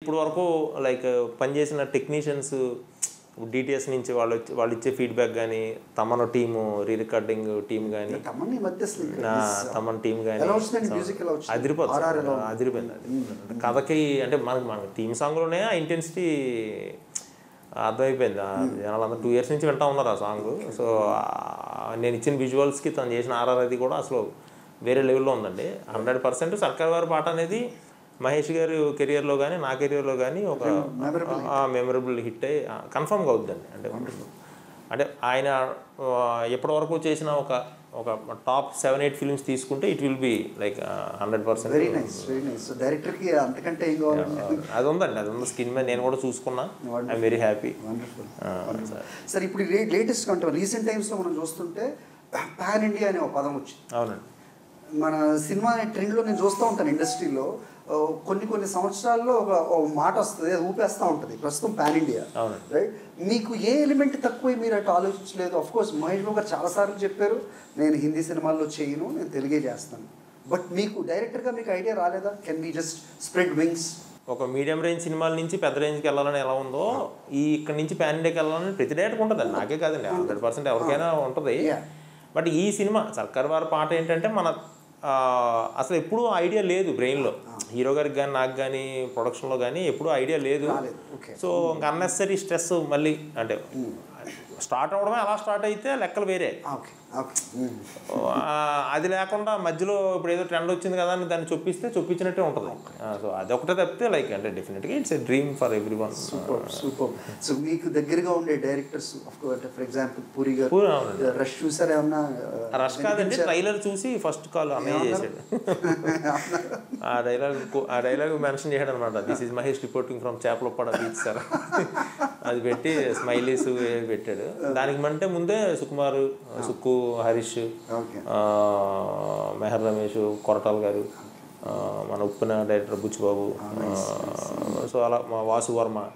ఇప్పుడు వరకు లైక్ పనిచేసిన టెక్నీషియన్స్ డిటిఎస్ నుంచి వాళ్ళు వచ్చి- వాళ్ళు ఇచ్చే ఫీడ్బ్యాక్ కానీ తమను టీము రీ రికార్డింగ్ టీం కానీ తమన్ ఈ మధ్య అసలు నా తమన్ టీం కానీ ఎలా వచ్చిందండి మ్యూజిక్ ఎలా వచ్చింది అదిరిపోతుంది ఆర్ఆర్ ఎలా ఉంది? అదిరిపోయింది అది కథకి అంటే మనకి మన థీమ్ సాంగ్లోనే ఆ ఇంటెన్సిటీ అర్థమైపోయింది ఆ జనాలందరూ టూ ఇయర్స్ నుంచి వింటా ఉన్నారు ఆ సాంగ్ సో ఆ నేను ఇచ్చిన విజువల్స్కి తను చేసిన ఆర్ఆర్ అది కూడా అసలు వేరే లెవెల్లో ఉందండి హండ్రెడ్ పర్సెంట్ సర్కార్ వారి పాట అనేది మహేష్ గారి కెరియర్లో కానీ నా కెరియర్లో కానీ ఒక మెమరబుల్ హిట్ అయ్యి కన్ఫర్మ్గా అవుద్దండి అంటే అంటే ఆయన ఆ, ఎప్పటి వరకు చేసిన ఒక ఒక టాప్ సెవెన్ ఎయిట్ ఫిల్మ్స్ తీసుకుంటే it will be like hundred percent very nice very nice so డైరెక్టర్కి అంతకంటే ఏం కావాలండి అది ఉందండి అది ఉంది స్కిన్ మీద నేను కూడా చూసుకున్నా I'm very happy wonderful sir ఇప్పుడు లేటెస్ట్ అంటే రీసెంట్ టైమ్స్లో మనం చూస్తుంటే పాన్ ఇండియా అనే ఒక పదం వచ్చింది అవునండి మన సినిమా ట్రెండ్లో నేను చూస్తూ ఉంటాను ఇండస్ట్రీలో ఆ, కొన్ని కొన్ని సంవత్సరాల్లో ఒక ఒక మాట వస్తుంది అది ఊపేస్తూ ఉంటుంది ప్రస్తుతం పాన్ ఇండియా అవునండి. రైట్ మీకు ఏ ఎలిమెంట్ తక్కువ మీరు అటు ఆలోచించలేదు ఆఫ్ కోర్స్ మహేష్ బాబు గారు చాలాసార్లు చెప్పారు నేను హిందీ సినిమాల్లో చేయను నేను తెలుగే చేస్తాను బట్ మీకు డైరెక్టర్గా మీకు ఐడియా రాలేదా can be just spread wings ఒక మీడియం రేంజ్ సినిమాల నుంచి పెద్ద రేంజ్కి వెళ్ళాలని ఎలా ఉందో ఈ ఇక్కడ నుంచి ప్యాన్ ఇండియాకి వెళ్ళాలని ప్రతి డైరెక్ట్కి ఉంటుందండి నాకే కాదండి హండ్రెడ్ పర్సెంట్ ఎవరికైనా ఉంటుంది Yeah. బట్ ఈ సినిమా సర్కార్ వారి పాట ఏంటంటే మన ఆ, అసలు ఎప్పుడూ ఐడియా లేదు బ్రెయిన్లో హీరో గారికి కానీ నాకు కానీ ప్రొడక్షన్లో కానీ ఎప్పుడూ ఐడియా లేదు రాలేదు. Okay. సో ఇంకా అన్నెసరీ స్ట్రెస్ మళ్ళీ అంటే స్టార్ట్ అవడమే అలా స్టార్ట్ అయితే లెక్కలు వేరే ఓకే ఓకే ఆ, అది లేకుండా మధ్యలో ఇప్పుడు ఏదో ట్రెండ్ వచ్చింది కదా అని దాన్ని చొప్పిస్తే చొప్పించినట్టే ఉంటుంది సో అది ఒకటే తప్పితే లైక్ అంటే డెఫినెట్గా it's a dream for every one super super so మీకు దగ్గరగా ఉండే directors of course for example Puri గారు పూరి, అవునండి. రష్ చూసారు ఏమన్నా రష్ కాదండి ట్రైలర్ చూసి ఫస్ట్ కాల్ అన్నయ్య చేశాడు ఆ డైలాగ్ ఆ డైలాగ్ మెన్షన్ చేశాడు అనమాట this is Mahesh reporting from Chepalapada beach sir అది పెట్టి స్మైలీస్ పెట్టాడు దానికి అంటే ముందే సుకుమార్ సుక్కు హరీష్ ఓకే ఆ, మెహర్ రమేష్ కొరటాల్ గారు ఆ, మన ఉప్పిన డైరెక్టర్ బుచ్చిబాబు ఆ, సో అలా మా వాసు వర్మ